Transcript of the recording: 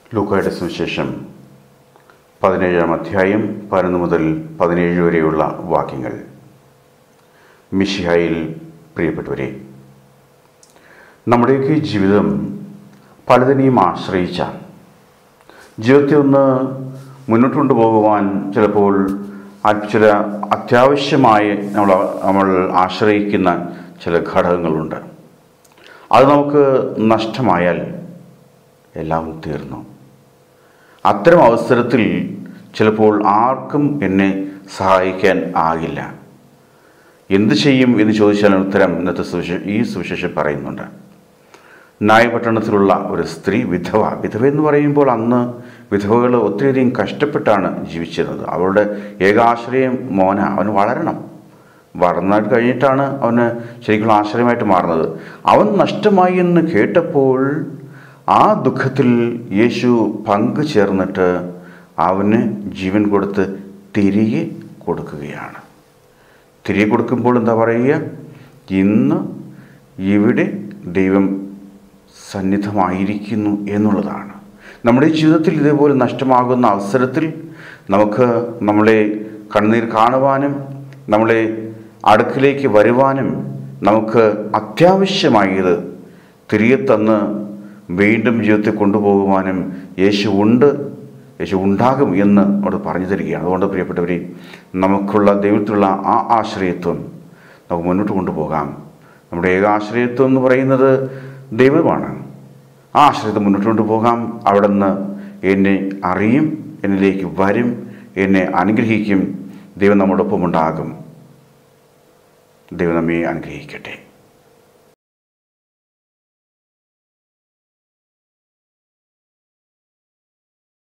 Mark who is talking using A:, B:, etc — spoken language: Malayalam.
A: ലൂക്കായുടെ സുവിശേഷം പതിനേഴാം അധ്യായം പതിനൊന്ന് മുതൽ പതിനേഴ് വരെയുള്ള വാക്യങ്ങൾ മിഷിഹായിൽ പ്രിയപ്പെട്ടവരെ നമ്മുടെയൊക്കെ ജീവിതം പലതിനെയും ആശ്രയിച്ച ജീവിതത്തെ ഒന്ന് മുന്നോട്ട് കൊണ്ടുപോകുവാൻ ചിലപ്പോൾ ആ- ചില അത്യാവശ്യമായി നമ്മൾ നമ്മൾ ആശ്രയിക്കുന്ന ചില ഘടകങ്ങളുണ്ട് അത് നമുക്ക് നഷ്ടമായാൽ എല്ലാം തീർന്നു അത്തരം അവസരത്തിൽ ചിലപ്പോൾ ആർക്കും എന്നെ സഹായിക്കാൻ ആകില്ല എന്ത് ചെയ്യും എന്ന് ചോദിച്ചാൽ ഉത്തരം ഇന്നത്തെ സുവിശേ ഈ സുവിശേഷം പറയുന്നുണ്ട് നായപട്ടണത്തിലുള്ള ഒരു സ്ത്രീ വിധവ വിധവ എന്ന് പറയുമ്പോൾ അന്ന് വിധവകൾ ഒത്തിരിയധികം കഷ്ടപ്പെട്ടാണ് ജീവിച്ചിരുന്നത് അവളുടെ ഏകാശ്രയം മോന അവന് വളരണം വളർന്നു കഴിഞ്ഞിട്ടാണ് അവന് ശരിക്കുള്ള ആശ്രയമായിട്ട് മാറുന്നത് അവൻ നഷ്ടമായി എന്ന് കേട്ടപ്പോൾ ആ ദുഃഖത്തിൽ യേശു പങ്കു ചേർന്നിട്ട് അവന് ജീവൻ കൊടുത്ത് തിരികെ കൊടുക്കുകയാണ് തിരികെ കൊടുക്കുമ്പോൾ എന്താ പറയുക ഇന്ന് ഇവിടെ ദൈവം സന്നിധമായിരിക്കുന്നു എന്നുള്ളതാണ് നമ്മുടെ ജീവിതത്തിൽ ഇതേപോലെ നഷ്ടമാകുന്ന അവസരത്തിൽ നമുക്ക് നമ്മളെ കണ്ണീർ കാണുവാനും നമ്മളെ അടുക്കിലേക്ക് വരുവാനും നമുക്ക് അത്യാവശ്യമായത് തിരികെ തന്ന് വീണ്ടും ജീവിതത്തെ കൊണ്ടുപോകുവാനും യേശു ഉണ്ട് യേശു ഉണ്ടാകും എന്ന് അവിടെ പറഞ്ഞു തരികയാണ് അതുകൊണ്ട് പ്രിയപ്പെട്ടവരെ നമുക്കുള്ള ദൈവത്തിലുള്ള ആ ആശ്രയത്വം നമുക്ക് മുന്നോട്ട് കൊണ്ടുപോകാം നമ്മുടെ ഏകാശ്രയത്വം എന്ന് പറയുന്നത് ദൈവമാണ് ആ ആശ്രയത്വം മുന്നോട്ട് കൊണ്ടുപോകാം അവിടെ നിന്ന് എന്നെ അറിയും എന്നിലേക്ക് വരും എന്നെ അനുഗ്രഹിക്കും ദൈവം നമ്മോടൊപ്പം ഉണ്ടാകും ദൈവം നമ്മെ അനുഗ്രഹിക്കട്ടെ